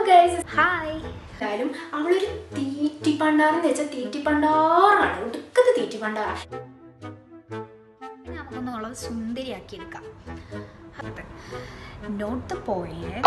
Guys hi എന്തായാലും അവളൊരു തീറ്റി പണ്ടാറെന്ന് വെച്ചാൽ തീറ്റി പണ്ടാറാണ് ഒടുക്കത്തെ തീറ്റി പണ്ടാറാണ് നമുക്കൊന്ന് വളരെ സുന്ദരിയാക്കി എടുക്കാം നോട്ട് ദ പോയിന്റ്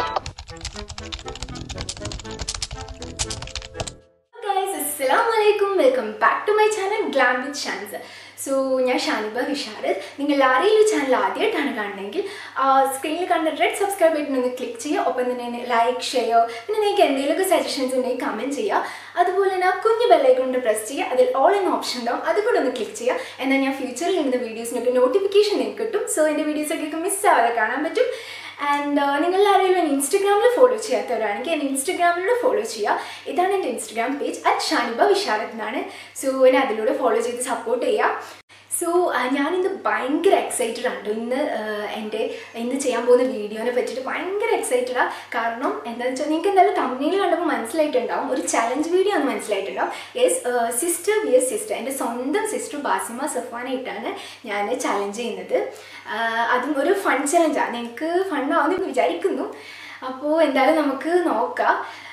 ഗൈസ് അസ്സലാമു അലൈക്കും welcome back to my channel glam with Shan's so ഞാൻ ഷാനിബ വിഷാരത് നിങ്ങൾ ആരെങ്കിലും ഈ ചാനൽ ആദ്യമായിട്ടാണ് കാണുന്നതെങ്കിൽ സ്ക്രീനിൽ കണ്ട റെഡ് സബ്സ്ക്രൈബ് ബട്ടൺ ഒന്ന് ക്ലിക്ക് ചെയ്യുക ഒപ്പം തന്നെ ലൈക്ക് ഷെയർ പിന്നെ നിങ്ങൾക്ക് എന്തെങ്കിലുമൊക്കെ സജഷൻസ് ഉണ്ടെങ്കിൽ കമൻറ്റ് ചെയ്യുക അതുപോലെ തന്നെ ആ കുഞ്ഞു ബെല്ലൈക്കൊണ്ട് പ്രസ് ചെയ്യുക അതിൽ ഓൾ എന്ന ഓപ്ഷൻ ഉണ്ടാവും അത് കൂടെ ഒന്ന് ക്ലിക്ക് ചെയ്യുക എന്നാൽ ഞാൻ ഫ്യൂച്ചറിൽ ഇടുന്ന വീഡിയോസിനൊക്കെ നോട്ടിഫിക്കേഷൻ നിങ്ങൾക്ക് കിട്ടും സോ എൻ്റെ വീഡിയോസൊക്കെ മിസ് ആവാതെ കാണാൻ പറ്റും ആൻഡ് നിങ്ങൾ ആരെങ്കിലും എന്നെ ഇൻസ്റ്റഗ്രാമിൽ ഫോളോ ചെയ്യാത്തവരാണെങ്കിൽ എന്നെ ഇൻസ്റ്റഗ്രാമിലൂടെ ഫോളോ ചെയ്യുക ഇതാണ് എൻ്റെ Instagram page at Shaniba Visharath എന്നാണ് സോ എന്നെ അതിലൂടെ ഫോളോ ചെയ്ത് സപ്പോർട്ട് ചെയ്യുക സോ ഞാനിന്ന് ഭയങ്കര എക്സൈറ്റഡ് ആണ് ഇന്ന് ആഹ്, എൻ്റെ ഇന്ന് ചെയ്യാൻ പോകുന്ന വീഡിയോനെ പറ്റിയിട്ട് ഭയങ്കര എക്സൈറ്റഡാണ് കാരണം എന്താണെന്ന് വെച്ചാൽ നിങ്ങൾക്ക് എന്തായാലും തമ്മിൽ കണ്ടപ്പോൾ മനസ്സിലായിട്ടുണ്ടാവും ഒരു ചലഞ്ച് വീഡിയോ ആണ് മനസ്സിലായിട്ടുണ്ടാവും yes sister V S sister എൻ്റെ സ്വന്തം സിസ്റ്റർ ബാസിമ സഫാനായിട്ടാണ് ഞാൻ ചലഞ്ച് ചെയ്യുന്നത് ആഹ്, അതും ഒരു ഫൺ ചലഞ്ചാണ് നിങ്ങൾക്ക് ഫണ്ണാവുമെന്ന് വിചാരിക്കുന്നു അപ്പോൾ എന്തായാലും നമുക്ക് നോക്കാം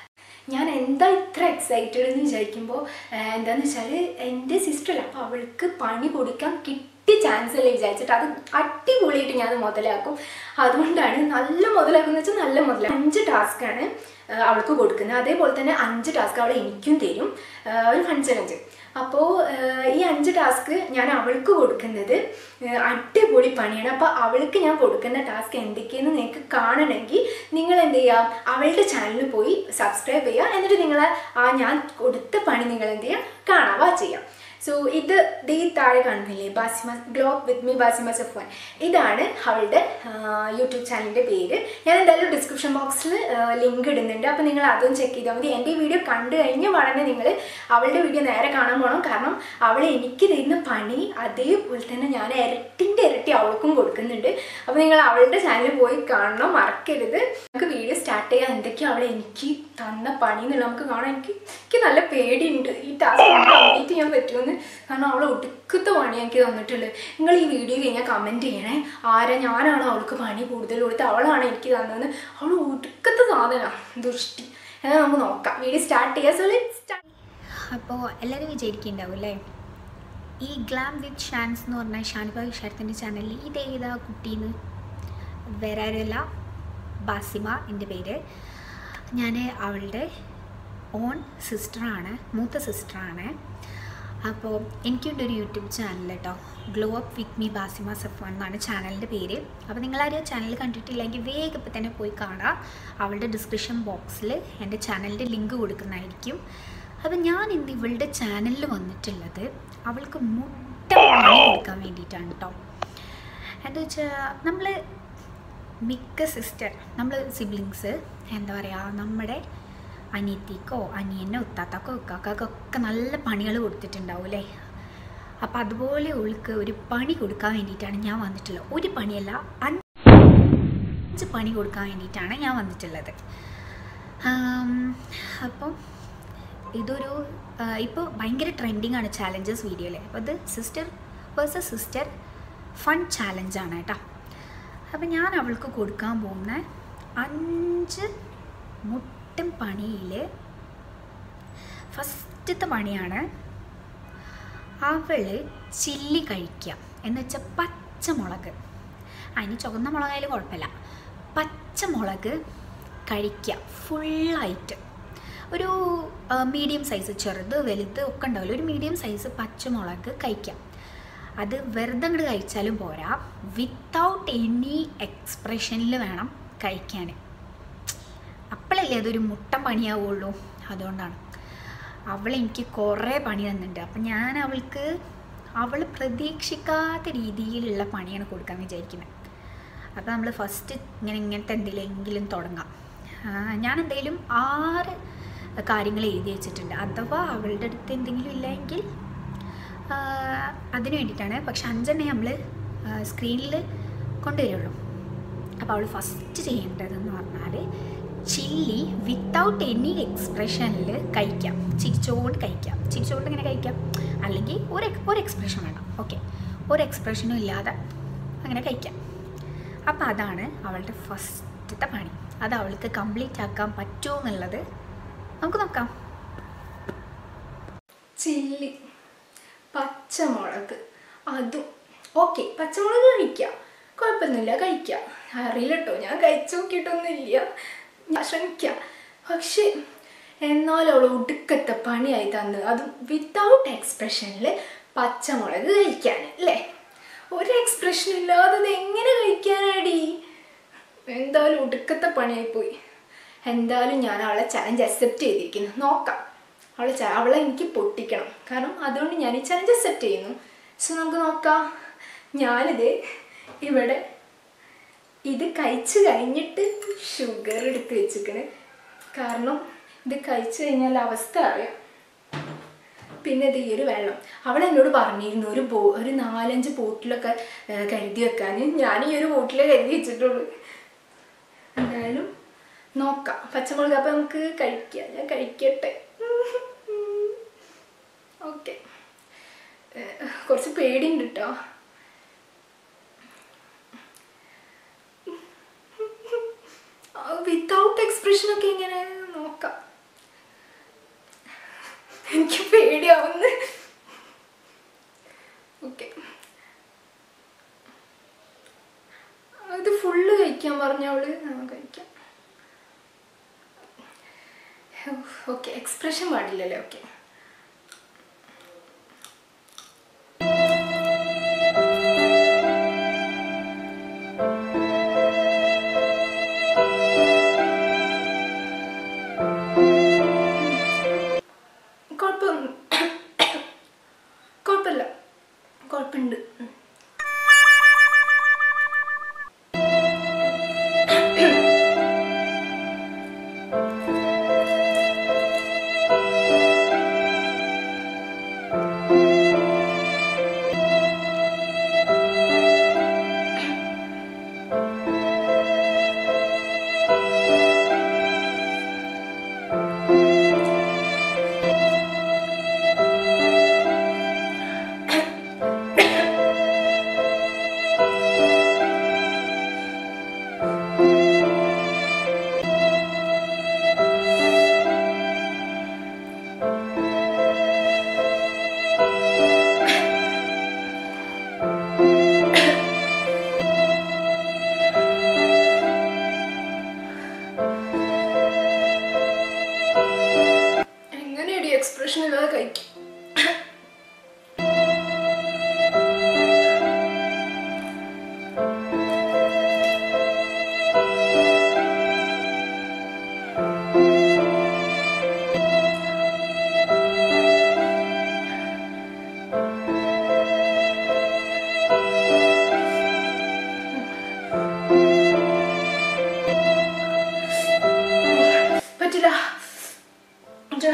ഞാൻ എന്താ ഇത്ര എക്സൈറ്റഡ് എന്ന് വിചാരിക്കുമ്പോൾ എന്താന്ന് വെച്ചാൽ എൻ്റെ സിസ്റ്റർ അപ്പോൾ അവൾക്ക് പണി കൊടുക്കാൻ കിട്ടിയ ചാൻസ് അല്ലേ വിചാരിച്ചിട്ട് അത് അടിപൊളിയായിട്ട് ഞാൻ അത് മുതലാക്കും അതുകൊണ്ടാണ് നല്ല മുതലാക്കുന്ന വെച്ചാൽ നല്ല മുതലാക്കും അഞ്ച് ടാസ്ക്കാണ് അവൾക്ക് കൊടുക്കുന്നത് അതേപോലെ തന്നെ അഞ്ച് ടാസ്ക് അവൾ എനിക്കും തരും ആ, ഒരു ഫൺ ചലഞ്ച് അപ്പോൾ ഈ അഞ്ച് ടാസ്ക് ഞാൻ അവൾക്ക് കൊടുക്കുന്നത് ആ, അടിപൊളി പണിയാണ് അപ്പോൾ അവൾക്ക് ഞാൻ കൊടുക്കുന്ന ടാസ്ക് എന്തൊക്കെയെന്ന് നിങ്ങൾക്ക് കാണണമെങ്കിൽ നിങ്ങൾ എന്ത് ചെയ്യുക അവളുടെ ചാനലിൽ പോയി സബ്സ്ക്രൈബ് ചെയ്യുക എന്നിട്ട് നിങ്ങൾ ആ ഞാൻ കൊടുത്ത പണി നിങ്ങൾ എന്ത് ചെയ്യുക കാണാൻ വാച്ച് ചെയ്യാം സോ ഇത് ദേ താഴെ കാണുന്നില്ലേ Basima glow up with me Basima Safwan ഇതാണ് അവളുടെ യൂട്യൂബ് ചാനലിൻ്റെ പേര് ഞാൻ എന്തായാലും ഡിസ്ക്രിപ്ഷൻ ബോക്സിൽ ലിങ്ക് ഇടുന്നുണ്ട് അപ്പോൾ നിങ്ങൾ അതും ചെക്ക് ചെയ്താൽ മതി എൻ്റെ ഈ വീഡിയോ കണ്ടു കഴിഞ്ഞ ഉടനെ നിങ്ങൾ അവളുടെ വീഡിയോ നേരെ കാണാൻ പോകണം കാരണം അവൾ എനിക്ക് തരുന്ന പണി അതേപോലെ തന്നെ ഞാൻ ഇരട്ടിൻ്റെ ഇരട്ടി അവൾക്കും കൊടുക്കുന്നുണ്ട് അപ്പോൾ നിങ്ങൾ അവളുടെ ചാനലിൽ പോയി കാണണം മറക്കരുത് നമുക്ക് വീഡിയോ സ്റ്റാർട്ട് ചെയ്യാൻ എന്തൊക്കെയാണ് അവൾ എനിക്ക് തന്ന പണി എന്നുള്ളത് നമുക്ക് കാണാൻ എനിക്ക് എനിക്ക് നല്ല പേടിയുണ്ട് ഈ ടാസ്ക് കംപ്ലീറ്റ് ചെയ്യാൻ പറ്റുമെന്ന് കാരണം അവൾ ഒടുക്കത്തെ പണി എനിക്ക് തന്നിട്ടുള്ളത് നിങ്ങൾ ഈ വീഡിയോ കഴിഞ്ഞാൽ കമൻറ്റ് ചെയ്യണേ ആരാ ഞാനാണോ അവൾക്ക് പണി കൂടുതൽ കൊടുത്ത് അവളാണ് എനിക്ക് തന്നതെന്ന് അവൾ ഒടുക്കത്തെ സാധനമാണ് ദുഷ്ടി എന്നാൽ നമുക്ക് നോക്കാം വീഡിയോ സ്റ്റാർട്ട് ചെയ്യാം സോ സ്റ്റാർട്ട് അപ്പോൾ എല്ലാവരും വിചാരിക്കുന്നുണ്ടാവും അല്ലേ ഈ ഗ്ലാം വിത്ത് ഷാൻസ് എന്ന് പറഞ്ഞ ഷാനിബ വിഷാരത്തിൻ്റെ ചാനലിൽ ഇതേതാ കുട്ടീന്ന് വേറെ ആരുമല്ല ബാസിമ എൻ്റെ പേര് ഞാൻ അവളുടെ ഓൺ സിസ്റ്ററാണ് മൂത്ത സിസ്റ്ററാണ് അപ്പോൾ എനിക്കുണ്ട് ഒരു യൂട്യൂബ് ചാനൽ കേട്ടോ glow up with me Basima Safan എന്നാണ് ചാനലിൻ്റെ പേര് അപ്പോൾ നിങ്ങളാരും ചാനൽ കണ്ടിട്ടില്ലെങ്കിൽ വേഗം ഇപ്പം തന്നെ പോയി കാണുക അവളുടെ ഡിസ്ക്രിപ്ഷൻ ബോക്സിൽ എൻ്റെ ചാനലിൻ്റെ ലിങ്ക് കൊടുക്കുന്നതായിരിക്കും അപ്പം ഞാൻ ഇന്ന് ഇവളുടെ ചാനലിൽ വന്നിട്ടുള്ളത് അവൾക്ക് മുട്ട പണി കൊടുക്കാൻ വേണ്ടിയിട്ടാണ് കേട്ടോ എന്താ വെച്ചാൽ നമ്മൾ മിക്ക സിസ്റ്റർ നമ്മൾ സിബ്ലിങ്സ് എന്താ പറയുക നമ്മുടെ അനിയത്തിക്കോ അനിയനോ ഉത്താത്തക്കോ ഉക്കാക്കോ ഒക്കെ നല്ല പണികൾ കൊടുത്തിട്ടുണ്ടാവും അല്ലേ അപ്പം അതുപോലെ അവൾക്ക് ഒരു പണി കൊടുക്കാൻ വേണ്ടിയിട്ടാണ് ഞാൻ വന്നിട്ടുള്ളത് ഒരു പണിയല്ല അഞ്ച് പണി കൊടുക്കാൻ വേണ്ടിയിട്ടാണ് ഞാൻ വന്നിട്ടുള്ളത് ആം, അപ്പം ഇതൊരു ഇപ്പോൾ ഭയങ്കര ട്രെൻഡിങ് ആണ് ചാലഞ്ചസ് വീഡിയോ അല്ലേ അപ്പോൾ ഇത് സിസ്റ്റർ വേഴ്സസ് സിസ്റ്റർ ഫൺ ചാലഞ്ചാണ് കേട്ടോ അപ്പം ഞാൻ അവൾക്ക് കൊടുക്കാൻ പോകുന്ന അഞ്ച് മുട്ടൻ പണിയിൽ ഫസ്റ്റത്തെ പണിയാണ് അവൾ ചില്ലി കഴിക്കുക എന്ന് വെച്ചാൽ പച്ചമുളക് അതിന് ചുവന്ന മുളകായാലും കുഴപ്പമില്ല പച്ചമുളക് കഴിക്കുക ഫുള്ളായിട്ട് ഒരു മീഡിയം സൈസ് ചെറുത് വലുത് ഒക്കെ ഉണ്ടാവില്ല ഒരു മീഡിയം സൈസ് പച്ചമുളക് കഴിക്കാം അത് വെറുതെ അങ്ങോട്ട് കഴിച്ചാലും പോരാ വിത്തൗട്ട് എനി എക്സ്പ്രഷനിൽ വേണം കഴിക്കാൻ അപ്പോഴല്ലേ അതൊരു മുട്ടൻ പണിയാവുള്ളൂ അതുകൊണ്ടാണ് അവൾ എനിക്ക് കുറേ പണി തന്നിട്ടുണ്ട് അപ്പം ഞാൻ അവൾക്ക് അവൾ പ്രതീക്ഷിക്കാത്ത രീതിയിലുള്ള പണിയാണ് കൊടുക്കാൻ വിചാരിക്കുന്നത് അപ്പോൾ നമ്മൾ ഫസ്റ്റ് ഇങ്ങനെ ഇങ്ങനത്തെ എന്തെങ്കിലും തുടങ്ങാം ആ, ഞാൻ എന്തെങ്കിലും ആറ് കാര്യങ്ങൾ എഴുതി വെച്ചിട്ടുണ്ട് അഥവാ അവളുടെ അടുത്ത് എന്തെങ്കിലും ഇല്ലെങ്കിൽ ആ, അതിന് വേണ്ടിയിട്ടാണ് പക്ഷെ അഞ്ചെണ്ണേ നമ്മൾ സ്ക്രീനിൽ കൊണ്ടുവരുള്ളൂ അപ്പോൾ അവൾ ഫസ്റ്റ് ചെയ്യേണ്ടതെന്ന് പറഞ്ഞാൽ ചില്ലി വിത്തൗട്ട് എനി എക്സ്പ്രഷനിൽ കഴിക്കാം ചിരിച്ചോണ്ട് കഴിക്കാം ചിരിച്ചോണ്ട് ഇങ്ങനെ കഴിക്കാം അല്ലെങ്കിൽ ഒരു ex- ഒരു എക്സ്പ്രഷൻ വേണം ഓക്കെ ഒരു എക്സ്പ്രഷനും ഇല്ലാതെ അങ്ങനെ കഴിക്കാം അപ്പോൾ അതാണ് അവളുടെ ഫസ്റ്റത്തെ പണി അത് അവൾക്ക് കംപ്ലീറ്റ് ആക്കാൻ പറ്റുമോ എന്നുള്ളത് നമുക്ക് നോക്കാം ചില്ലി പച്ചമുളക് അതും ഓക്കെ പച്ചമുളക് കഴിക്കാം കുഴപ്പമൊന്നുമില്ല കഴിക്കാം അറിയില്ല കേട്ടോ ഞാൻ കഴിച്ചു നോക്കിയിട്ടൊന്നുമില്ല ഞാൻ ശ്രമിക്കാം പക്ഷേ എന്നാലും അവൾ ഒടുക്കത്തെ പണിയായി തന്നത് അതും വിത്തൗട്ട് എക്സ്പ്രഷനിൽ പച്ചമുളക് കഴിക്കാൻ അല്ലേ ഒരു എക്സ്പ്രഷൻ ഇല്ലാതെ അത് എങ്ങനെ കഴിക്കാനാടി എന്തായാലും ഒടുക്കത്തെ പണിയായിപ്പോയി എന്തായാലും ഞാൻ അവളെ ചലഞ്ച് അക്സെപ്റ്റ് ചെയ്തിരിക്കുന്നു നോക്കാം അവളെ ച- അവളെ എനിക്ക് പൊട്ടിക്കണം കാരണം അതുകൊണ്ട് ഞാൻ ഈ ചലഞ്ച് അക്സെപ്റ്റ് ചെയ്യുന്നു സോ നമുക്ക് നോക്കാം ഞാനിത് ഇവിടെ ഇത് കഴിച്ച് കഴിഞ്ഞിട്ട് ഷുഗർ എടുത്ത് വെച്ചിക്കണ് കാരണം ഇത് കഴിച്ചു കഴിഞ്ഞാൽ അവസ്ഥ അറിയാം പിന്നെ ഇത് ഈ ഒരു വെള്ളം അവൾ എന്നോട് പറഞ്ഞിരുന്നു ഒരു ബോ ഒരു നാലഞ്ച് ബോട്ടിലൊക്കെ ഏർ, കരുതി വെക്കാൻ ഞാൻ ഈ ഒരു ബോട്ടിലേ കരുതി വെച്ചിട്ടുള്ളൂ എന്തായാലും നോക്കാം പച്ചമുളക് അപ്പം നമുക്ക് കഴിക്കാം ഞാൻ കഴിക്കട്ടെ ഓക്കെ കുറച്ച് പേടിയുണ്ട് കേട്ടോ വിത്തൗട്ട് എക്സ്പ്രഷൻ ഒക്കെ ഇങ്ങനെ നോക്കാം എനിക്ക് പേടിയാവുന്നു ഓക്കെ ഇത് ഫുള്ള് കഴിക്കാൻ പറഞ്ഞവള് ആ, കഴിക്കാം ഓക്കെ എക്സ്പ്രഷൻ പാടില്ലല്ലേ ഓക്കെ കുഴപ്പം കുഴപ്പമില്ല കുഴപ്പമുണ്ട് ഉം. എങ്ങനെയടി എക്സ്പ്രഷൻ ഇല്ലാതെ കഴിക്കും പറ്റില്ല ഇത്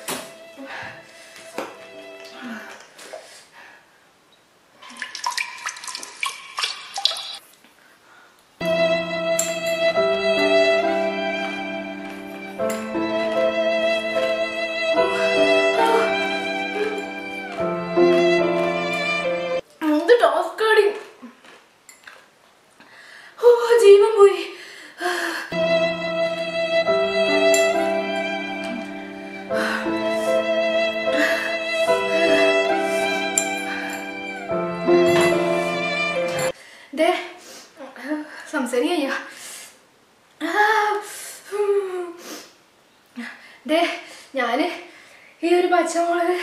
എന്ത് ടാസ്ക് ആടി ഓ ജീവൻ പോയി ദേ സംസാരിക്കയ്യ ദേ ഞാൻ ഈ ഒരു പച്ചമുളക്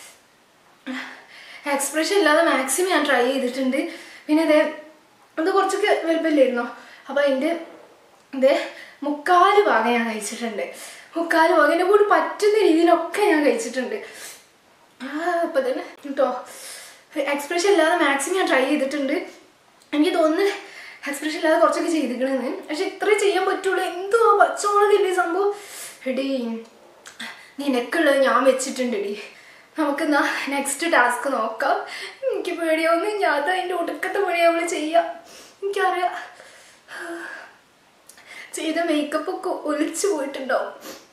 എക്സ്പ്രഷൻ ഇല്ലാതെ മാക്സിമം ഞാൻ ട്രൈ ചെയ്തിട്ടുണ്ട് പിന്നെ ഇതേ ഇത് കുറച്ചൊക്കെ വലുപ്പമില്ലായിരുന്നോ അപ്പോൾ അതിൻ്റെ ഇത് മുക്കാല് ഭാഗം ഞാൻ കഴിച്ചിട്ടുണ്ട് മുക്കാല് ഭാഗം എൻ്റെ കൂടെ പറ്റുന്ന രീതിയിലൊക്കെ ഞാൻ കഴിച്ചിട്ടുണ്ട് ആ ഇപ്പം തന്നെ കേട്ടോ എക്സ്പ്രഷൻ ഇല്ലാതെ മാക്സിമം ഞാൻ ട്രൈ ചെയ്തിട്ടുണ്ട് എനിക്ക് തോന്നുന്നു എക്സ്പ്രഷൻ ഇല്ലാതെ കുറച്ചൊക്കെ ചെയ്തിക്കണെന്ന് പക്ഷെ ഇത്രേ ചെയ്യാൻ പറ്റുള്ളൂ എന്തോ ആ പച്ചമുളകില്ലേ സംഭവം എടീ നിനക്കുള്ളത് ഞാൻ വെച്ചിട്ടുണ്ടെടി നമുക്കെന്നാ നെക്സ്റ്റ് ടാസ്ക് നോക്കാം എനിക്ക് പേടിയാവുന്നു ഞാൻ അത് അതിൻ്റെ ഒടുക്കത്തെ പണിയാവുമ്പോൾ ചെയ്യാം എനിക്കറിയാം ചെയ്ത മേക്കപ്പ് ഒക്കെ ഒലിച്ചു പോയിട്ടുണ്ടാവും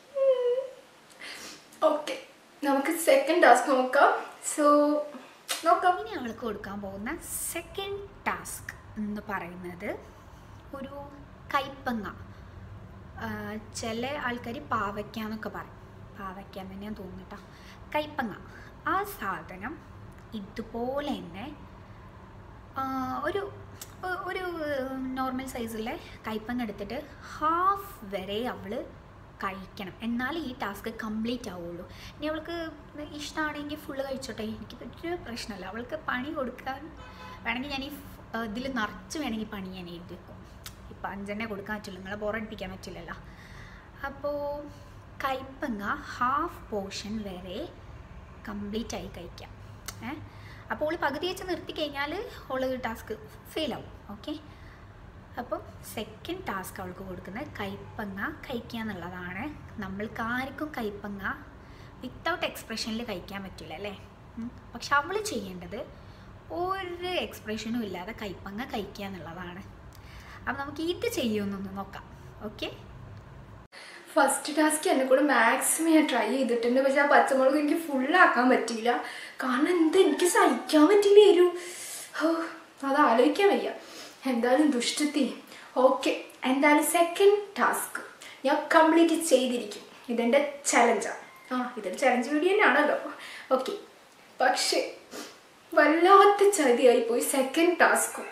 ഓക്കെ നമുക്ക് സെക്കൻഡ് ടാസ്ക് നോക്കാം സോ നോക്കാം ഇനി അവൾക്ക് കൊടുക്കാൻ പോകുന്ന സെക്കൻഡ് ടാസ്ക് എന്ന് പറയുന്നത് ഒരു കൈപ്പങ്ങ ആ, ചില ആൾക്കാർ പാവയ്ക്ക എന്നൊക്കെ പറയും പാവയ്ക്ക എന്ന് തന്നെയാണ് തോന്നുന്നു കേട്ടോ കൈപ്പങ്ങ ആ സാധനം ഇതുപോലെ തന്നെ ആ, ഒരു ഒ- ഒരു നോർമൽ സൈസിലെ കൈപ്പങ്ങ എടുത്തിട്ട് ഹാഫ് വരെ അവൾ കഴിക്കണം എന്നാലേ ഈ ടാസ്ക് കംപ്ലീറ്റ് ആവുള്ളൂ ഇനി അവൾക്ക് ഇഷ്ടമാണെങ്കിൽ ഫുള്ള് കഴിച്ചോട്ടെ എനിക്ക് ഒരു പ്രശ്നമല്ല അവൾക്ക് പണി കൊടുക്കാൻ വേണമെങ്കിൽ ഞാൻ ഈ ഇതിൽ നിറച്ച് വേണമെങ്കിൽ പണി ഞാൻ എഴുതി വെക്കും ഇപ്പം അഞ്ചെണ്ണേ കൊടുക്കാൻ പറ്റില്ല നിങ്ങളെ ബോറടിപ്പിക്കാൻ പറ്റില്ലല്ലോ അപ്പോൾ കൈപ്പങ്ങ ഹാഫ് പോർഷൻ വരെ കംപ്ലീറ്റ് ആയി കഴിക്കാം ഏ അപ്പോൾ ഓൾ പകുതി വെച്ച് നിർത്തി കഴിഞ്ഞാൽ ഓള് ടാസ്ക് ഫെയിലാവും ഓക്കെ അപ്പോൾ സെക്കൻഡ് ടാസ്ക് അവൾക്ക് കൊടുക്കുന്നത് കൈപ്പങ്ങ കഴിക്കുക എന്നുള്ളതാണ് നമ്മൾക്ക് ആർക്കും കൈപ്പങ്ങ വിത്തൗട്ട് എക്സ്പ്രഷനിൽ കഴിക്കാൻ പറ്റില്ല അല്ലേ ഉം. പക്ഷെ അവൾ ചെയ്യേണ്ടത് ഒരു എക്സ്പ്രഷനും ഇല്ലാതെ കൈപ്പങ്ങ കഴിക്കുക എന്നുള്ളതാണ് അപ്പോൾ നമുക്ക് ഇത് ചെയ്യുമെന്നൊന്ന് നോക്കാം ഓക്കെ ഫസ്റ്റ് ടാസ്ക് എന്നെ കൂടെ മാക്സിമം ഞാൻ ട്രൈ ചെയ്തിട്ടുണ്ട് പക്ഷെ ആ പച്ചമുളക് എനിക്ക് ഫുള്ളാക്കാൻ പറ്റിയില്ല കാരണം എന്താ എനിക്ക് സഹിക്കാൻ പറ്റില്ല ഒരു ഹോ അത് ആലോചിക്കാൻ വയ്യ എന്തായാലും ദുഷ്ടത്തി ഓക്കെ എന്തായാലും സെക്കൻഡ് ടാസ്ക് ഞാൻ കംപ്ലീറ്റ് ചെയ്തിരിക്കും ഇതെൻ്റെ ചലഞ്ചാണ് ആ ഇതൊരു ചലഞ്ച് വീഡിയോ തന്നെയാണല്ലോ ഓക്കെ പക്ഷേ വല്ലാത്ത ചതിയായി പോയി സെക്കൻഡ് ടാസ്കും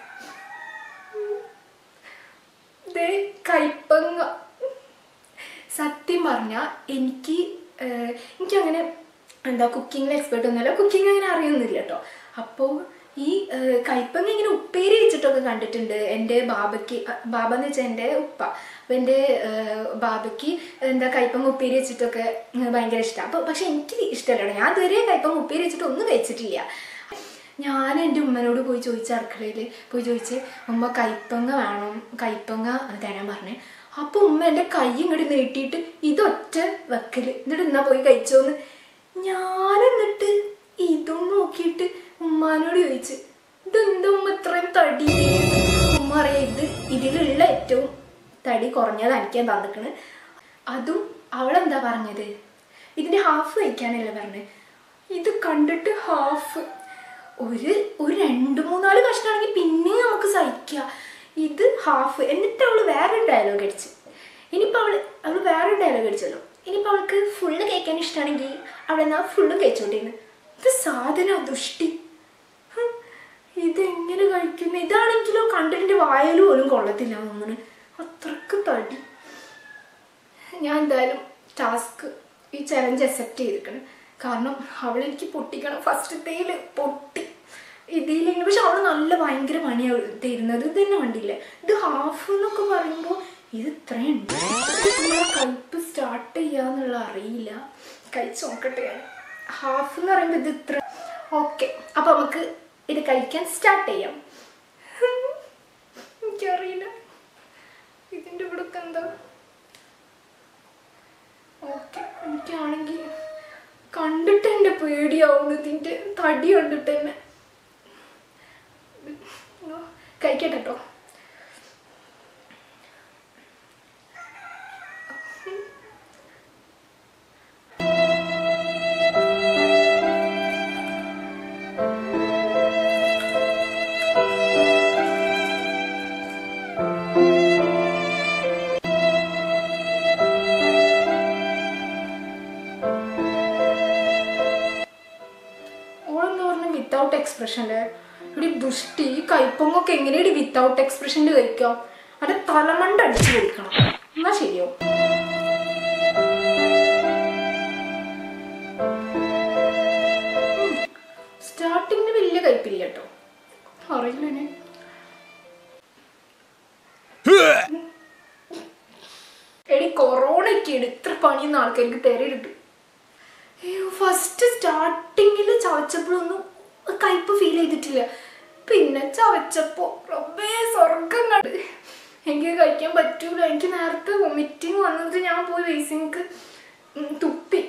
ദേ കൈപ്പങ്ങ സത്യം പറഞ്ഞാൽ എനിക്ക് ഏഹ്, എനിക്കങ്ങനെ എന്താ കുക്കിങ്ങിൽ എക്സ്പെർട്ട് ഒന്നുമല്ല കുക്കിംഗ് അങ്ങനെ അറിയൊന്നുമില്ല കേട്ടോ അപ്പോൾ ഈ ഏഹ്, കയ്പങ്ങ ഇങ്ങനെ ഉപ്പേരി വെച്ചിട്ടൊക്കെ കണ്ടിട്ടുണ്ട് എൻ്റെ ബാബയ്ക്ക് അ, ബാബ എന്ന് വെച്ചാൽ എൻ്റെ ഉപ്പ അപ്പോൾ എൻ്റെ ഏഹ്, ബാബയ്ക്ക് എന്താ കയ്പങ്ങ ഉപ്പേരി വെച്ചിട്ടൊക്കെ ഏഹ്, ഭയങ്കര ഇഷ്ടമാണ് അപ്പോൾ പക്ഷെ എനിക്ക് ഇഷ്ടമല്ല ഞാൻ ഇതുവരെ കയ്പങ്ങ ഉപ്പേരി വെച്ചിട്ട് ഒന്നും കഴിച്ചിട്ടില്ല ഞാൻ എൻ്റെ ഉമ്മനോട് പോയി ചോദിച്ച അടുക്കളയിൽ പോയി ചോദിച്ച് ഉമ്മ കയ്പങ്ങ വേണം കയ്പങ്ങ തരാൻ പറഞ്ഞേ അപ്പോൾ ഉമ്മ എൻ്റെ കൈ ഇങ്ങോട്ട് നീട്ടിയിട്ട് ഇതൊറ്റ വെക്കല് എന്നിട്ട് എന്നാ പോയി കഴിച്ചോന്ന് ഞാൻ എന്നിട്ട് ഇതും നോക്കിയിട്ട് ഉമ്മാനോട് ചോദിച്ച് ഇതെന്താ ഉമ്മ ഇത്രയും തടി ഉമ്മ അറിയാം ഇത് ഇതിലുള്ള ഏറ്റവും തടി കുറഞ്ഞത് എനിക്ക് തന്നിക്കണ് അതും അവളെന്താ പറഞ്ഞത് ഇതിൻ്റെ ഹാഫ് കഴിക്കാനല്ലേ പറഞ്ഞത് ഇത് കണ്ടിട്ട് ഹാഫ് ഒരു ഒരു രണ്ട് മൂന്നാല് കഷ്ണമാണെങ്കിൽ പിന്നെ നമുക്ക് സഹിക്കുക ഇത് ഹാഫ് എന്നിട്ട് അവൾ വേറൊരു ഡയലോഗ് അടിച്ച് ഇനിയിപ്പോൾ അവൾ അവൾ വേറൊരു ഡയലോഗ് അടിച്ചല്ലോ ഇനിയിപ്പോൾ അവൾക്ക് ഫുള്ള് കഴിക്കാൻ ഇഷ്ടമാണെങ്കിൽ അവിടെ നിന്ന് ഫുള്ളും കഴിച്ചോണ്ടിരുന്നു ഇത് സാധന ദുഷ്ടി ഹും, ഇതെങ്ങനെ കഴിക്കുന്നു ഇതാണെങ്കിലോ കണ്ടിട്ട് വായൽ പോലും കൊള്ളത്തില്ല തോന്നുന്നു അത്രക്ക് തടി ഞാൻ എന്തായാലും ടാസ്ക് ഈ ചലഞ്ച് അക്സെപ്റ്റ് ചെയ്തിരിക്കണം കാരണം അവൾ എനിക്ക് പൊട്ടിക്കണം ഫസ്റ്റത്തേൽ പൊട്ടി ഇതിലെങ്കിലും പക്ഷെ അവൾ നല്ല ഭയങ്കര പണിയാണ് തരുന്നത് ഇത് തന്നെ കണ്ടില്ലേ ഇത് ഹാഫ് എന്നൊക്കെ പറയുമ്പോൾ ഇത് ഇത്രയുണ്ട് നമ്മളെ കയ്പ് സ്റ്റാർട്ട് ചെയ്യാന്നുള്ള അറിയില്ല കഴിച്ച് നോക്കട്ടെ ഞാൻ ഹാഫ് എന്ന് പറയുമ്പോൾ ഇത് ഇത്ര ഓക്കെ അപ്പം നമുക്ക് ഇത് കഴിക്കാൻ സ്റ്റാർട്ട് ചെയ്യാം എനിക്കറിയില്ല ഇതിൻ്റെ ഇവിടെ എന്താ ഓക്കെ എനിക്കാണെങ്കിൽ കണ്ടിട്ട് എൻ്റെ പേടിയാവുന്നു ഇതിൻ്റെ തടി കണ്ടിട്ട് തന്നെ ഓ, കഴിക്കട്ടെ കേട്ടോ ഓളെന്ന് പറഞ്ഞ വിത്തൗട്ട് എക്സ്പ്രഷൻ്റെ ഇവിടെ ദുഷ്ടി ഈ കയ്പങ്ങൊക്കെ എങ്ങനെയാണ് വിത്തൗട്ട് എക്സ്പ്രഷനിൽ കഴിക്കാം അത് തലമണ്ട അടിച്ച് കൊടുക്കണം എന്നാ ശരിയോ സ്റ്റാർട്ടിങ്ങിന് വലിയ കയ്പില്ല കേട്ടോ അറിയില്ല ഞാൻ എടി കൊറോണയ്ക്കാണ് ഇത്ര പണിയൊന്നും ആൾക്കാർക്ക് തരരുത് അയ്യോ ഫസ്റ്റ് സ്റ്റാർട്ടിങ്ങിൽ ചവച്ചപ്പോഴൊന്നും കയ്പ് ഫീൽ ചെയ്തിട്ടില്ല പിന്നെ ചവച്ചപ്പോ റബ്ബേ സ്വർഗം കണ്ട് എനിക്ക് കഴിക്കാൻ പറ്റൂല എനിക്ക് നേരത്തെ വൊമിറ്റിങ് വന്നത് ഞാൻ പോയി വേസിങ്ങൾക്ക് തുപ്പി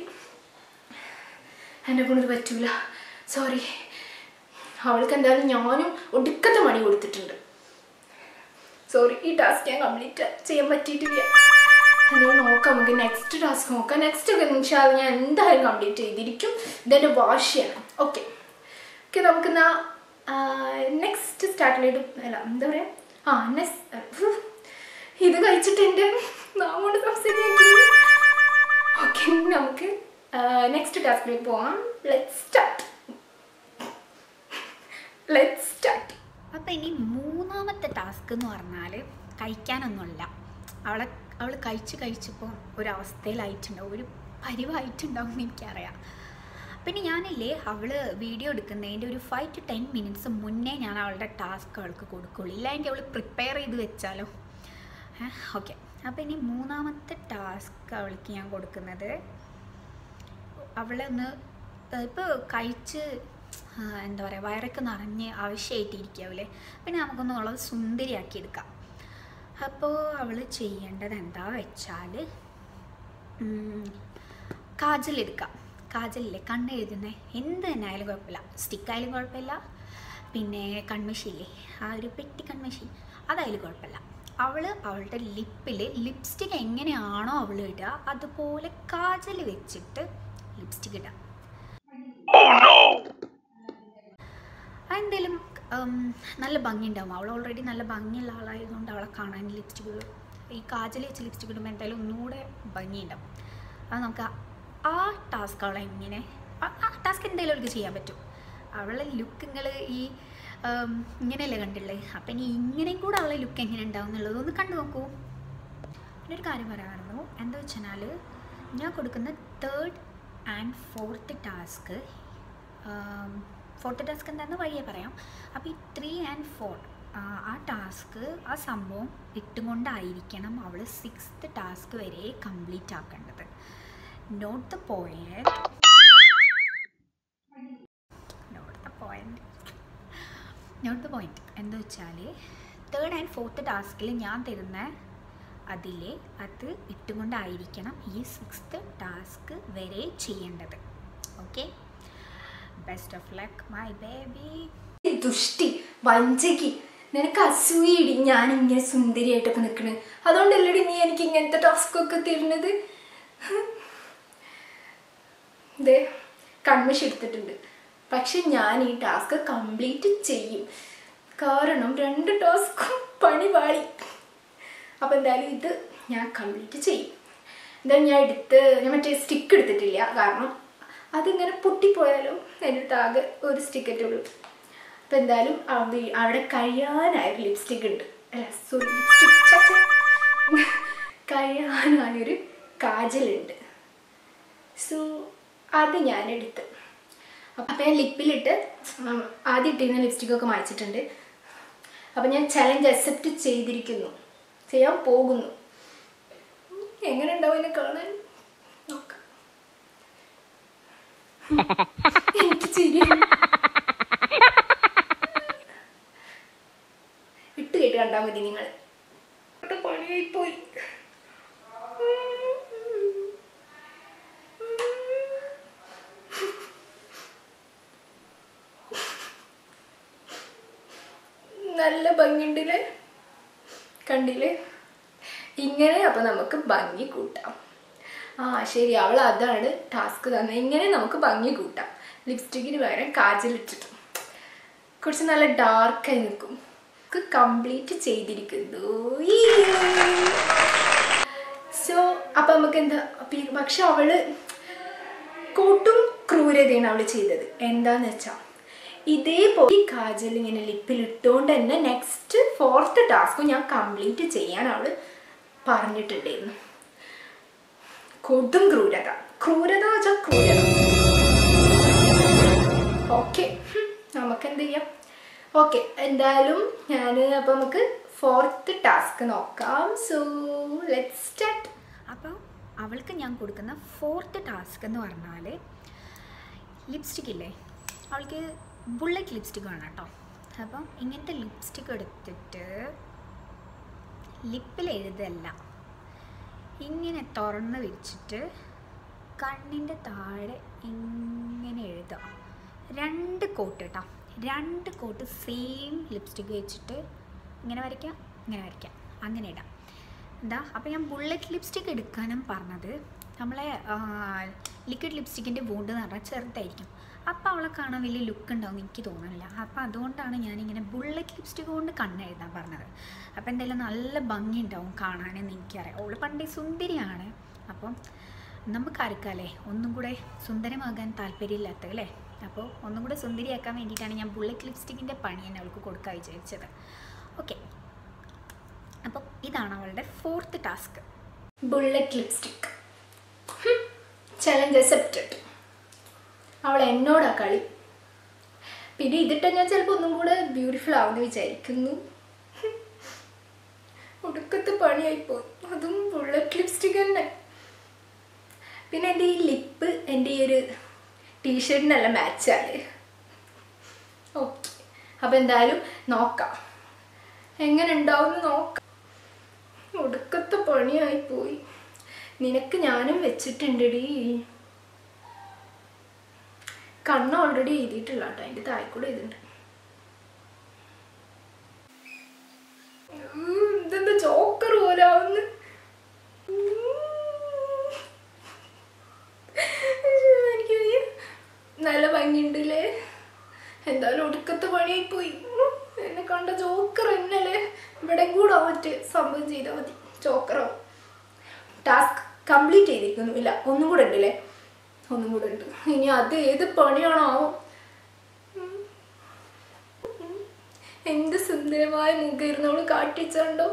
എന്നെ കൊണ്ടത് പറ്റൂല സോറി അവൾക്ക് എന്തായാലും ഞാനും ഒടുക്കത്തെ മണി കൊടുത്തിട്ടുണ്ട് സോറി ഈ ടാസ്ക് ഞാൻ കംപ്ലീറ്റ് ചെയ്യാൻ പറ്റിയിട്ടില്ല എന്നാൽ നോക്കാം നമുക്ക് നെക്സ്റ്റ് ടാസ്ക് നോക്കാം നെക്സ്റ്റ് ഒക്കെ നിമിഷം ഞാൻ എന്തായാലും കംപ്ലീറ്റ് ചെയ്തിരിക്കും ഇതെൻ്റെ വാശിയാണ് ഓക്കെ ഓക്കെ നമുക്ക് എന്നാ നെക്സ്റ്റ് സ്റ്റാർട്ട് ചെയ്ത് അല്ല എന്താ പറയുക ആ നെക്സ്റ്റ് ഇത് കഴിച്ചിട്ട് എൻ്റെ നാം കൊണ്ട് സംസാരിക്കാൻ ഓക്കെ നമുക്ക് നെക്സ്റ്റ് ടാസ്കിലേക്ക് പോവാം ലെറ്റ് സ്റ്റാർട്ട് ലെറ്റ് സ്റ്റാർട്ട് അപ്പം ഇനി മൂന്നാമത്തെ ടാസ്ക് എന്ന് പറഞ്ഞാൽ കഴിക്കാനൊന്നുമല്ല അവളെ അവൾ കഴിച്ച് കഴിച്ചപ്പോൾ ഒരവസ്ഥയിലായിട്ടുണ്ടാവും ഒരു പരിവായിട്ടുണ്ടാവും എന്ന് എനിക്കറിയാം പിന്നെ ഞാനില്ലേ അവൾ വീഡിയോ എടുക്കുന്നതിൻ്റെ ഒരു ഫൈവ് ടു ടെൻ മിനിറ്റ്സ് മുന്നേ ഞാൻ അവളുടെ ടാസ്ക് അവൾക്ക് കൊടുക്കുള്ളൂ ഇല്ലെങ്കിൽ അവൾ പ്രിപ്പയർ ചെയ്ത് വെച്ചാലോ ഓക്കെ അപ്പോൾ ഇനി മൂന്നാമത്തെ ടാസ്ക് അവൾക്ക് ഞാൻ കൊടുക്കുന്നത് അവളെ ഒന്ന് ഇപ്പോൾ കഴിച്ച് ആ, എന്താ പറയുക വയറൊക്കെ നിറഞ്ഞ് ആവശ്യമായിട്ടിരിക്കാവില്ലേ പിന്നെ നമുക്കൊന്ന് അവളെ സുന്ദരിയാക്കി എടുക്കാം അപ്പോൾ അവൾ ചെയ്യേണ്ടത് എന്താ വെച്ചാൽ കാജൽ എടുക്കാം കാജലില്ലേ കണ്ണ് എഴുതുന്നേ എന്ത് തന്നെ ആയാലും കുഴപ്പമില്ല സ്റ്റിക്കായാലും കുഴപ്പമില്ല പിന്നെ കൺമഷിയില്ലേ ആ ഒരു പെട്ടി കൺമഷി അതായാലും കുഴപ്പമില്ല അവൾ അവളുടെ ലിപ്പിൽ ലിപ്സ്റ്റിക് എങ്ങനെയാണോ അവൾ ഇടുക അതുപോലെ കാജൽ വെച്ചിട്ട് ലിപ്സ്റ്റിക് ഇടുക അതെന്തേലും നല്ല ഭംഗിയുണ്ടാവും അവൾ ഓൾറെഡി നല്ല ഭംഗിയുള്ള ആളായതുകൊണ്ട് അവളെ കാണാൻ ലിപ്സ്റ്റിക് ഈ കാജൽ വെച്ച് ലിപ്സ്റ്റിക് ഇടുമ്പോൾ എന്തായാലും ഒന്നുകൂടെ ഭംഗിയുണ്ടാവും അത് നമുക്ക് ആ- ആ ടാസ്ക് അവളെ എങ്ങനെ ആ- ആ ടാസ്ക് എന്തായാലും അവൾക്ക് ചെയ്യാൻ പറ്റും അവളെ ലുക്ക് നിങ്ങൾ ഈ ഉം, ഇങ്ങനെയല്ലേ കണ്ടുള്ളേ അപ്പം ഇനി ഇങ്ങനെയും കൂടെ അവളെ ലുക്ക് എങ്ങനെ ഉണ്ടാവും എന്നുള്ളത് ഒന്ന് കണ്ടു നോക്കൂ പിന്നെ ഒരു കാര്യം പറയാമായിരുന്നു എന്താ വെച്ചാൽ ഞാൻ കൊടുക്കുന്ന third and fourth task fourth task എന്താണെന്ന് വഴിയെ പറയാം അപ്പോൾ ഈ ത്രീ ആൻഡ് ഫോർ ആ ടാസ്ക് ആ സംഭവം ഇട്ടുകൊണ്ടായിരിക്കണം അവൾ സിക്സ്ത് ടാസ്ക് വരെ കംപ്ലീറ്റ് ആക്കേണ്ടത് note the point note the point note the point എന്താ വെച്ചാൽ തേർഡ് ആൻഡ് ഫോർത്ത് ടാസ്കിൽ ഞാൻ തരുന്ന അതിൽ അത് ഇട്ടുകൊണ്ടായിരിക്കണം ഈ സിക്സ്ത് ടാസ്ക് വരെ ചെയ്യേണ്ടത് okay best of luck my baby ദുഷ്ടി വഞ്ചകി നിനക്ക് അസൂയടി ഞാൻ ഇങ്ങനെ സുന്ദരിയായിട്ടൊക്കെ നിൽക്കണത് അതുകൊണ്ടല്ലടി നീ എനിക്ക് ഇങ്ങനത്തെ ടാസ്ക് ഒക്കെ തരുന്നത് ദേ കൺമഷി എടുത്തിട്ടുണ്ട് പക്ഷെ ഞാൻ ഈ ടാസ്ക് കംപ്ലീറ്റ് ചെയ്യും കാരണം രണ്ട് ടാസ്കും പണി പാളി അപ്പോൾ എന്തായാലും ഇത് ഞാൻ കംപ്ലീറ്റ് ചെയ്യും എന്തായാലും ഞാൻ എടുത്ത് ഞാൻ മറ്റേ സ്റ്റിക്ക് എടുത്തിട്ടില്ല കാരണം അതിങ്ങനെ പൊട്ടിപ്പോയാലും എൻ്റെ അടുത്ത് ആകെ ഒരു സ്റ്റിക്കറ്റേ ഉള്ളൂ അപ്പോൾ എന്തായാലും അവ- അവിടെ കഴിയാനായൊരു ലിപ്സ്റ്റിക് ഉണ്ട് അല്ല സോറി ലിപ്സ്റ്റിക് കഴിയാനായൊരു കാജലുണ്ട് സോ അത് ഞാൻ എടുത്ത് അപ്പം ഞാൻ ലിപ്പിലിട്ട് ഉം, ആദ്യം ഇട്ടിരുന്ന ലിപ്സ്റ്റിക്കൊക്കെ മായ്ച്ചിട്ടുണ്ട് അപ്പം ഞാൻ ചലഞ്ച് അക്സെപ്റ്റ് ചെയ്തിരിക്കുന്നു ചെയ്യാൻ പോകുന്നു ഉം, എങ്ങനെ ഉണ്ടാവും എന്നെ കാണാൻ നോക്കാം എനിക്ക് ചിരി ഇട്ട് കേട്ട് കണ്ടാൽ മതി നിങ്ങൾ പണിയായി പോയി നല്ല ഭംഗിയുണ്ടല്ലേ കണ്ടില്ലേ ഇങ്ങനെ അപ്പോൾ നമുക്ക് ഭംഗി കൂട്ടാം ആ ശരി അവൾ അതാണ് ടാസ്ക് തന്നെ ഇങ്ങനെ നമുക്ക് ഭംഗി കൂട്ടാം ലിപ്സ്റ്റിക്കിന് പകരം കാജലിട്ടിട്ട് കുറച്ച് നല്ല ഡാർക്കായി നിൽക്കും കംപ്ലീറ്റ് ചെയ്തിരിക്കുന്നു സോ അപ്പം നമുക്ക് എന്താ പി- പക്ഷെ അവള് കൂട്ടും ക്രൂരതയാണ് അവൾ ചെയ്തത് എന്താന്ന് വെച്ചാൽ ഇതേപോലെ ഈ കാജൽ ഇങ്ങനെ ലിപ്പിൽ ഇട്ടുകൊണ്ട് തന്നെ നെക്സ്റ്റ് ഫോർത്ത് ടാസ്കും ഞാൻ കംപ്ലീറ്റ് ചെയ്യാൻ അവൾ പറഞ്ഞിട്ടുണ്ടായിരുന്നു കൊടും ക്രൂരത ക്രൂരത വെച്ചാൽ ക്രൂരത ഓക്കെ നമുക്ക് എന്ത് ചെയ്യാം ഓക്കെ എന്തായാലും ഞാൻ അപ്പോൾ നമുക്ക് ഫോർത്ത് ടാസ്ക് നോക്കാം സോ ലെറ്റ് സ്റ്റാർട്ട് അപ്പോൾ അവൾക്ക് ഞാൻ കൊടുക്കുന്ന ഫോർത്ത് ടാസ്ക് എന്ന് പറഞ്ഞാൽ ലിപ്സ്റ്റിക് ഇല്ലേ അവൾക്ക് ബുള്ളറ്റ് ലിപ്സ്റ്റിക് വേണം കേട്ടോ അപ്പം ഇങ്ങനത്തെ ലിപ്സ്റ്റിക് എടുത്തിട്ട് ലിപ്പിൽ എഴുതല്ല ഇങ്ങനെ തുറന്ന് വിരിച്ചിട്ട് കണ്ണിൻ്റെ താഴെ ഇങ്ങനെ എഴുതാം രണ്ട് കോട്ട് കേട്ടോ രണ്ട് കോട്ട് സെയിം ലിപ്സ്റ്റിക് വെച്ചിട്ട് ഇങ്ങനെ വരയ്ക്കാം ഇങ്ങനെ വരയ്ക്കാം അങ്ങനെ ഇടാം എന്താ അപ്പോൾ ഞാൻ ബുള്ളറ്റ് ലിപ്സ്റ്റിക് എടുക്കാനും പറഞ്ഞത് നമ്മളെ ലിക്വിഡ് ലിപ്സ്റ്റിക്കിൻ്റെ വൂണ്ട് എന്ന് പറഞ്ഞാൽ ചെറുതായിരിക്കും അപ്പോൾ അവളെ കാണാൻ വലിയ ലുക്ക് ഉണ്ടാവും എനിക്ക് തോന്നുന്നില്ല അപ്പോൾ അതുകൊണ്ടാണ് ഞാനിങ്ങനെ ബുള്ളറ്റ് ലിപ്സ്റ്റിക് കൊണ്ട് കണ്ണെഴുതാൻ പറഞ്ഞത് അപ്പോൾ എന്തായാലും നല്ല ഭംഗി ഉണ്ടാവും കാണാനെന്ന് എനിക്കറിയാം അവൾ പണ്ടേ സുന്ദരിയാണ് അപ്പം നമുക്കാർക്കല്ലേ ഒന്നും കൂടെ സുന്ദരമാകാൻ താല്പര്യമില്ലാത്തത് അല്ലേ അപ്പോൾ ഒന്നും കൂടെ സുന്ദരിയാക്കാൻ വേണ്ടിയിട്ടാണ് ഞാൻ ബുള്ളറ്റ് ലിപ്സ്റ്റിക്കിൻ്റെ പണി തന്നെ അവൾക്ക് കൊടുക്കാൻ വിചാരിച്ചത് ഓക്കെ അപ്പം ഇതാണ് അവളുടെ fourth task bullet lipstick challenge accepted അവൾ എന്നോടാ കളി പിന്നെ ഇതിട്ട് ഞാൻ ചിലപ്പോൾ ഒന്നും കൂടെ ബ്യൂട്ടിഫുൾ ആവുമെന്ന് വിചാരിക്കുന്നു ഒടുക്കത്തെ പണിയായിപ്പോയി അതും ബുള്ളറ്റ് ലിപ്സ്റ്റിക് തന്നെ പിന്നെ എൻ്റെ ഈ ലിപ്പ് എൻ്റെ ഈ ഒരു ടീഷർട്ടിനല്ല മാച്ചാണ് ഓക്കെ അപ്പോൾ എന്തായാലും നോക്കാം എങ്ങനെ ഉണ്ടാവും നോക്കാം ഒടുക്കത്തെ പണിയായി പോയി നിനക്ക് ഞാനും വെച്ചിട്ടുണ്ടടി കണ്ണ് ഓൾറെഡി എഴുതിയിട്ടില്ല കേട്ടോ അതിൻ്റെ താഴെക്കൂടെ എഴുതുന്നുണ്ട് ഉം, ഇതെന്താ ചോക്കർ പോലെ ആവുന്നു എനിക്ക് വയ്യ. നല്ല ഭംഗിയുണ്ടല്ലേ എന്തായാലും ഒടുക്കത്തെ പണിയായി പോയി ഉം, എന്നെ കണ്ട ജോക്കർ എന്നല്ലേ ഇവിടെ കൂടെ മറ്റ് സംഭവം ചെയ്താൽ മതി ജോക്കറോ ടാസ്ക് കംപ്ലീറ്റ് ചെയ്തിരിക്കുന്നു ഇല്ല ഒന്നും കൂടെ ഉണ്ടല്ലേ ഒന്നും കൂടെ ഉണ്ട് ഇനി അത് ഏത് പണിയാണോ ഉം. ഉം. എന്ത് സുന്ദരമായ മുഖം ഇരുന്നോള് കാട്ടിച്ചുണ്ടോ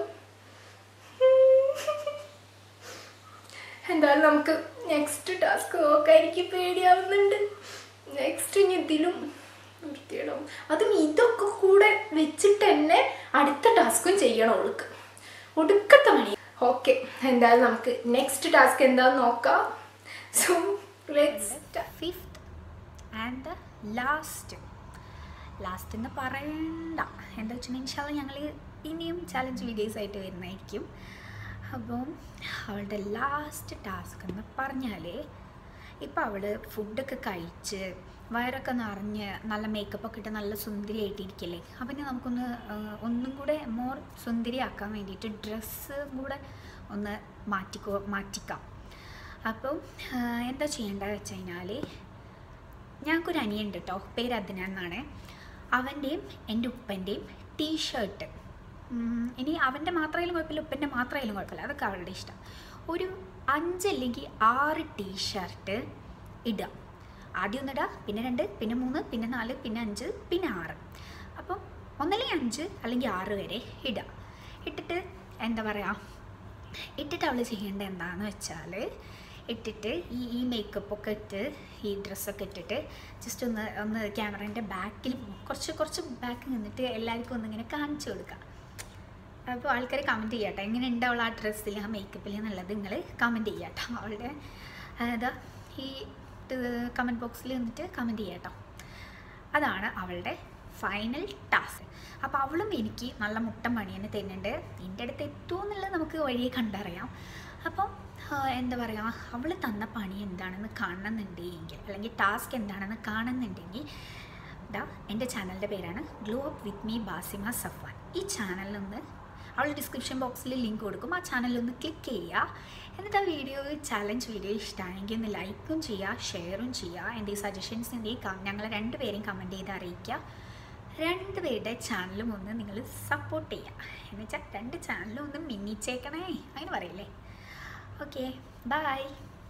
എന്തായാലും നമുക്ക് നെക്സ്റ്റ് ടാസ്ക് നോക്കാൻ എനിക്ക് പേടിയാവുന്നുണ്ട് നെക്സ്റ്റ് ഇനി ഇതിലും വൃത്തിയിടാവും അതും ഇതൊക്കെ കൂടെ വെച്ചിട്ട് തന്നെ അടുത്ത ടാസ്കും ചെയ്യണം അവൾക്ക് ഒടുക്കത്തെ മണി ഓക്കെ എന്തായാലും നമുക്ക് നെക്സ്റ്റ് ടാസ്ക് എന്താന്ന് നോക്കാം so let's fifth and the last last എന്ന് പറയണ്ട എന്താ വെച്ചിട്ടുണ്ടെങ്കിൽ ഞങ്ങൾ ഇനിയും ചലഞ്ച് വീഡിയോസ് ആയിട്ട് വരുന്നതായിരിക്കും അപ്പം അവളുടെ ലാസ്റ്റ് ടാസ്ക് എന്ന് പറഞ്ഞാൽ ഇപ്പം അവൾ ഫുഡൊക്കെ കഴിച്ച് വയറൊക്കെ നിറഞ്ഞ് നല്ല മേക്കപ്പ് ഒക്കെ ഇട്ട് നല്ല സുന്ദരിയായിട്ടിരിക്കില്ലേ അപ്പം ഇനി നമുക്കൊന്ന് ആ, ഒന്നും കൂടെ മോർ സുന്ദരിയാക്കാൻ വേണ്ടിയിട്ട് ഡ്രസ്സ് കൂടെ ഒന്ന് മാറ്റിക്കോ മാറ്റിക്കാം അപ്പം ആ, എന്താ ചെയ്യേണ്ടത് വെച്ച് കഴിഞ്ഞാൽ ഞങ്ങൾക്കൊരു അനിയുണ്ട് കേട്ടോ പേര് അദ്ന എന്നാണ് അവൻ്റെയും എൻ്റെ ഉപ്പൻ്റെയും ടീഷർട്ട് ഇനി അവൻ്റെ മാത്രമായാലും കുഴപ്പമില്ല ഉപ്പൻ്റെ മാത്രമായാലും കുഴപ്പമില്ല അതൊക്കെ അവളുടെ ഇഷ്ടം ഒരു അഞ്ചല്ലെങ്കിൽ ആറ് ടീഷർട്ട് ഇടുക ആദ്യം ഒന്നിടുക പിന്നെ രണ്ട് പിന്നെ മൂന്ന് പിന്നെ നാല് പിന്നെ അഞ്ച് പിന്നെ ആറ് അപ്പം ഒന്നല്ലെങ്കിൽ അഞ്ച് അല്ലെങ്കിൽ ആറ് വരെ ഇടുക ഇട്ടിട്ട് എന്താ പറയുക ഇട്ടിട്ട് അവൾ ചെയ്യേണ്ടത് എന്താണെന്ന് വെച്ചാൽ ഇട്ടിട്ട് ഈ ഈ മേക്കപ്പൊക്കെ ഇട്ട് ഈ ഡ്രസ്സൊക്കെ ഇട്ടിട്ട് ജസ്റ്റ് ഒന്ന് ഒന്ന് ക്യാമറേൻ്റെ ബാക്കിൽ കുറച്ച് കുറച്ച് ബാക്ക് നിന്നിട്ട് എല്ലാവർക്കും ഒന്നിങ്ങനെ കാണിച്ചു കൊടുക്കാം അപ്പോൾ ആൾക്കാർ കമൻറ്റ് ചെയ്യാട്ടോ എങ്ങനെ ഉണ്ട് അവൾ ആ ഡ്രസ്സിൽ ആ മേക്കപ്പിൽ എന്നുള്ളത് നിങ്ങൾ കമൻറ്റ് ചെയ്യാട്ടോ അവളുടെ അതാ ഈ കമൻറ്റ് ബോക്സിൽ നിന്നിട്ട് കമൻറ്റ് ചെയ്യാട്ടോ അതാണ് അവളുടെ ഫൈനൽ ടാസ്ക് അപ്പോൾ അവളും എനിക്ക് നല്ല മുട്ടൻ പണി തന്നെ തരുന്നുണ്ട് എൻ്റെ അടുത്ത് എത്തുമോ എന്നുള്ളത് നമുക്ക് വഴിയെ കണ്ടറിയാം അപ്പം ആ, എന്താ പറയുക അവൾ തന്ന പണി എന്താണെന്ന് കാണുന്നുണ്ടെങ്കിൽ അല്ലെങ്കിൽ ടാസ്ക് എന്താണെന്ന് കാണുന്നുണ്ടെങ്കിൽ ഇതാ എൻ്റെ ചാനലിൻ്റെ പേരാണ് glow up with me Basima Safan ഈ ചാനലിൽ നിന്ന് അവൾ ഡിസ്ക്രിപ്ഷൻ ബോക്സിൽ ലിങ്ക് കൊടുക്കും ആ ചാനലിൽ ഒന്ന് ക്ലിക്ക് ചെയ്യുക എന്നിട്ട് ആ വീഡിയോ ചലഞ്ച് വീഡിയോ ഇഷ്ടമാണെങ്കിൽ ഒന്ന് ലൈക്കും ചെയ്യുക ഷെയറും ചെയ്യുക എൻ്റെ ഈ സജഷൻസ് എൻ്റെ ഞങ്ങൾ രണ്ടുപേരെയും കമൻറ്റ് ചെയ്ത് അറിയിക്കുക രണ്ടുപേരുടെ ചാനലും ഒന്ന് നിങ്ങൾ സപ്പോർട്ട് ചെയ്യുക എന്ന് വെച്ചാൽ രണ്ട് ചാനലും ഒന്ന് മിന്നിച്ചേക്കണേ അങ്ങനെ പറയില്ലേ ഓക്കെ ബൈ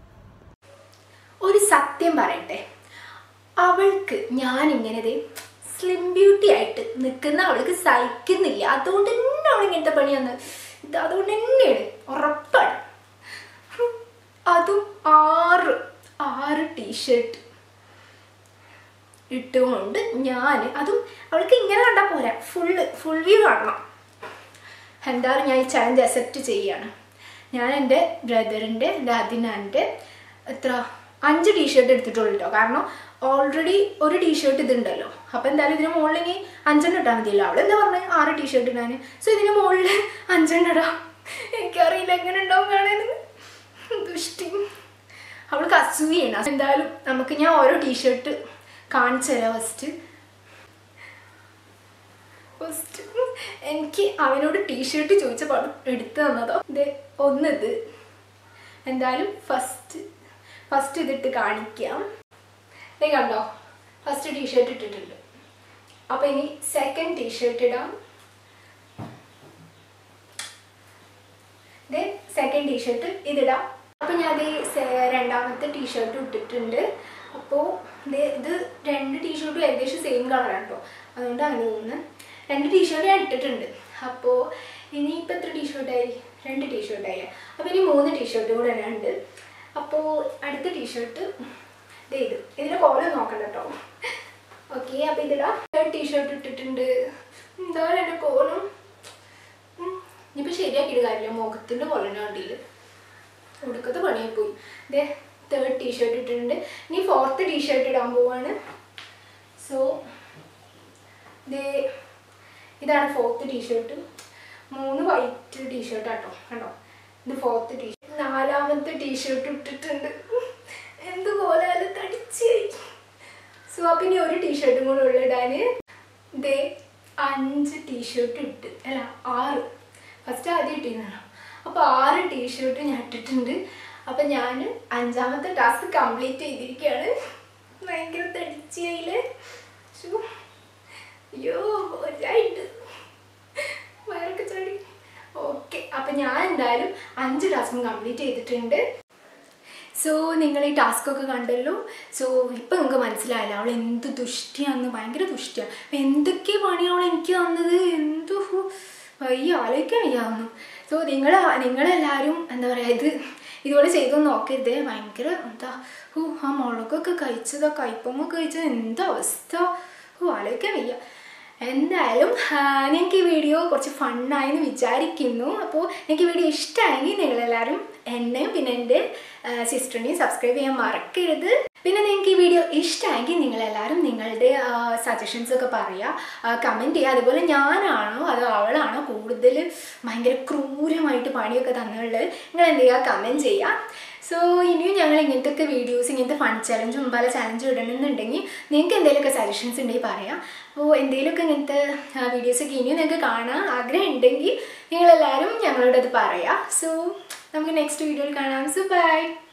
ഒരു സത്യം പറയട്ടെ അവൾക്ക് ഞാൻ ഇങ്ങനെ സ്ലിം ബ്യൂട്ടി ആയിട്ട് നിൽക്കുന്ന അവൾക്ക് സഹിക്കുന്നില്ല അതുകൊണ്ട് തന്നെ അവൾ ഇങ്ങനത്തെ പണിയാന്ന് ഇത് അതുകൊണ്ട് തന്നെയാണ് ഉറപ്പാണ് ഹും. അതും ആറ് ആറ് ടീഷർട്ട് ഇട്ടുകൊണ്ട് ഞാൻ അതും അവൾക്ക് ഇങ്ങനെ കണ്ടാൽ പോരാ ഫുള്ള് ഫുൾ വ്യൂ കാണണം എന്തായാലും ഞാൻ ഈ ചലഞ്ച് അക്സെപ്റ്റ് ചെയ്യാണ് ഞാൻ എൻ്റെ ബ്രദറിൻ്റെ എൻ്റെ അതിനാൻ്റെ എത്ര അഞ്ച് ടീഷർട്ട് എടുത്തിട്ടുള്ളൂ കേട്ടോ കാരണം ഓൾറെഡി ഒരു ടീഷർട്ട് ഇതുണ്ടല്ലോ അപ്പോൾ എന്തായാലും ഇതിന് മുകളിൽ ഇനി അഞ്ചെണ്ണം ഇട്ടാൽ മതിയല്ലോ അവൾ എന്താ പറഞ്ഞത് ആറ് ടീഷർട്ട് ഇടാൻ സോ ഇതിന് മുകളിൽ അഞ്ചെണ്ണം ഇടാം എനിക്കറിയില്ല എങ്ങനെ ഉണ്ടാവും കാണാനെന്ന് ദുഷ്ടി അവൾക്ക് അസൂയാണ് എന്തായാലും നമുക്ക് ഞാൻ ഓരോ ടീഷർട്ട് കാണിച്ചു തരാം ഫസ്റ്റ് ഫസ്റ്റ് എനിക്ക് അവനോട് ടീഷർട്ട് ചോദിച്ചപ്പോൾ അവൻ എടുത്തു തന്നതോ ഇത് ഒന്നിത് എന്തായാലും ഫസ്റ്റ് ഫസ്റ്റ് ഇതിട്ട് കാണിക്കാം നീ കണ്ടോ ഫസ്റ്റ് ടീഷർട്ട് ഇട്ടിട്ടുണ്ട് അപ്പോൾ ഇനി സെക്കൻഡ് ടീഷർട്ട് ഇടാം ദെൻ സെക്കൻഡ് ടീഷർട്ട് ഇതിടാം അപ്പോൾ ഞാൻ അത് രണ്ടാമത്തെ ടീഷർട്ട് ഇട്ടിട്ടുണ്ട് അപ്പോൾ ഇത് രണ്ട് ടീഷർട്ടും ഏകദേശം സെയിം കളറാണ് കേട്ടോ അതുകൊണ്ട് അങ്ങനെ തോന്നുന്നു രണ്ട് ടീഷർട്ട് ഞാൻ ഇട്ടിട്ടുണ്ട് അപ്പോൾ ഇനിയിപ്പോൾ എത്ര ടീഷർട്ടായി രണ്ട് ടീഷർട്ടായി അപ്പോൾ ഇനി മൂന്ന് ടീഷർട്ട് കൂടെ തന്നെ ഉണ്ട് അപ്പോൾ അടുത്ത ടീഷർട്ട് ഇത് ഇത് ഇതിൻ്റെ കോലം നോക്കണ്ട കേട്ടോ ഓക്കെ അപ്പോൾ ഇതിടാ ടീഷർട്ട് ഇട്ടിട്ടുണ്ട് എന്താണ് എൻ്റെ കോലം ഉം. ഇനിയിപ്പോൾ ശരിയാക്കിയിട്ട് കാര്യമില്ല മുഖത്തിൻ്റെ കൊല്ലം കണ്ടില്ല ഒടുക്കത്തെ പണിയായി പോയി ഇതേ തേർഡ് ടീഷർട്ട് ഇട്ടിട്ടുണ്ട് ഇനി ഫോർത്ത് ടീഷർട്ട് ഇടാൻ പോവാണ് സോ ഇതേ ഇതാണ് ഫോർത്ത് ടീഷർട്ട് മൂന്ന് വൈറ്റ് ടീഷർട്ട് കേട്ടോ കണ്ടോ ഇത് ഫോർത്ത് ടീഷർട്ട് നാലാമത്തെ ടീഷർട്ട് ഇട്ടിട്ടുണ്ട് എന്ത് പോലെ തടിച്ചായി സോ അപ്പം ഇനി ഒരു ടീഷർട്ടും കൂടെ ഉള്ളിടാൻ ദേ അഞ്ച് ടീഷർട്ട് ഇട്ട് അല്ല ആറ് ഫസ്റ്റ് ആദ്യം ഇട്ടിരുന്നതാണ് അപ്പോൾ ആറ് ടീഷർട്ട് ഞാൻ ഇട്ടിട്ടുണ്ട് അപ്പം ഞാൻ അഞ്ചാമത്തെ ടാസ്ക് കംപ്ലീറ്റ് ചെയ്തിരിക്കുകയാണ് ഭയങ്കര തടിച്ചയില് അയ്യോ ഒരായിട്ട് വയറൊക്കെ ചാടി ഓക്കെ അപ്പം ഞാൻ എന്തായാലും അഞ്ച് ടാസ്കും കംപ്ലീറ്റ് ചെയ്തിട്ടുണ്ട് സോ നിങ്ങൾ ഈ ടാസ്ക് ഒക്കെ കണ്ടല്ലോ സോ ഇപ്പം നിങ്ങൾക്ക് മനസ്സിലായല്ലോ അവൾ എന്ത് ദുഷ്ടിയാന്ന് ഭയങ്കര ദുഷ്ടിയാണ് അപ്പം എന്തൊക്കെ പണിയാണ് അവൾ എനിക്ക് തന്നത് എന്തു വയ്യ ആലോചിക്കാൻ വയ്യാവുന്നു സോ നിങ്ങൾ നിങ്ങളെല്ലാവരും എന്താ പറയുക ഇത് ഇതുപോലെ ചെയ്തൊന്നും നോക്കരുതേ ഭയങ്കര എന്താ ഓ ആ മുളകൊക്കെ കഴിച്ചത് ആ കയ്പമ്മ കഴിച്ചത് എന്താ അവസ്ഥ ഓ ആലോചിക്കാൻ വയ്യ എന്തായാലും നിങ്ങൾക്ക് ഈ വീഡിയോ കുറച്ച് ഫണ്ണായെന്ന് വിചാരിക്കുന്നു അപ്പോൾ എനിക്ക് ഈ വീഡിയോ ഇഷ്ടമായെങ്കിൽ നിങ്ങളെല്ലാവരും എന്നെയും പിന്നെ എൻ്റെ സിസ്റ്ററിനെയും സബ്സ്ക്രൈബ് ചെയ്യാൻ മറക്കരുത് പിന്നെ നിങ്ങൾക്ക് ഈ വീഡിയോ ഇഷ്ടമായെങ്കിൽ നിങ്ങളെല്ലാവരും നിങ്ങളുടെ സജഷൻസ് ഒക്കെ പറയുക കമൻറ്റ് ചെയ്യുക അതുപോലെ ഞാനാണോ അതോ അവളാണോ കൂടുതൽ ഭയങ്കര ക്രൂരമായിട്ട് പണിയൊക്കെ തന്നുള്ളത് നിങ്ങൾ എന്ത് ചെയ്യുക കമൻറ്റ് ചെയ്യുക സോ ഇനിയും ഞങ്ങൾ ഇങ്ങനത്തെ ഒക്കെ വീഡിയോസ് ഇങ്ങനത്തെ ഫൺ ചലഞ്ചും പല ചലഞ്ചും ഇടണമെന്നുണ്ടെങ്കിൽ നിങ്ങൾക്ക് എന്തെങ്കിലുമൊക്കെ സജഷൻസ് ഉണ്ടെങ്കിൽ പറയാം അപ്പോൾ എന്തെങ്കിലുമൊക്കെ ഇങ്ങനത്തെ വീഡിയോസൊക്കെ ഇനിയും നിങ്ങൾക്ക് കാണാൻ ആഗ്രഹം ഉണ്ടെങ്കിൽ നിങ്ങളെല്ലാവരും ഞങ്ങളോട് അത് പറയാം സോ നമുക്ക് നെക്സ്റ്റ് വീഡിയോയിൽ കാണാം സോ ബൈ